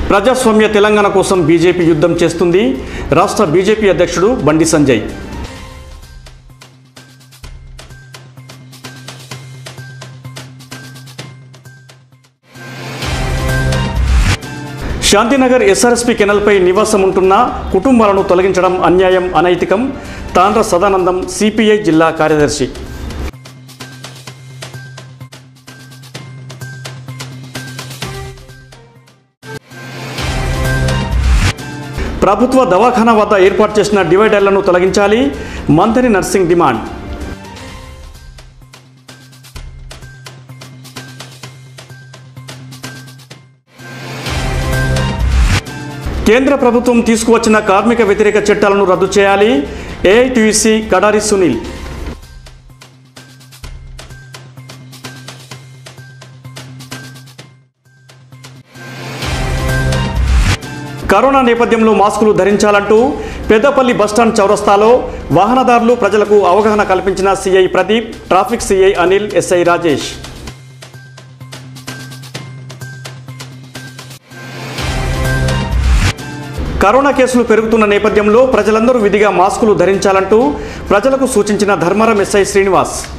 ప్రజాస్వామ్య తెలంగాణ కోసం బీజేపీ యుద్ధం చేస్తుంది రాష్ట్ర బీజేపీ అధ్యక్షుడు బండి సంజయ్ శాంతినగర్ ఎస్ఆర్ఎస్పీ కెనల్పై నివాసం ఉంటున్న కుటుంబాలను తొలగించడం అన్యాయం అనైతికం తాండ్ర సదానందం సిపిఐ జిల్లా కార్యదర్శి ప్రభుత్వ దవాఖానా వద్ద ఏర్పాటు చేసిన డివైడర్లను తొలగించాలి మంత్రి నర్సింగ్ డిమాండ్ కేంద్ర ప్రభుత్వం తీసుకువచ్చిన కార్మిక వ్యతిరేక చట్టాలను రద్దు చేయాలి ఏఐటీయూసీ కడారి సునీల్ కరోనా నేపథ్యంలో మాస్కులు ధరించాలంటూ పెద్దపల్లి బస్టాండ్ చౌరస్తాలో వాహనదారులు ప్రజలకు అవగాహన కల్పించిన CI Pradeep traffic CI Anil SI Rajesh corona కేసులు పెరుగుతున్న నేపథ్యంలో ప్రజలందరూ విధిగా మాస్కులు ధరించాలంటూ ప్రజలకు సూచించిన ధర్మరం ఎస్ఐ శ్రీనివాస్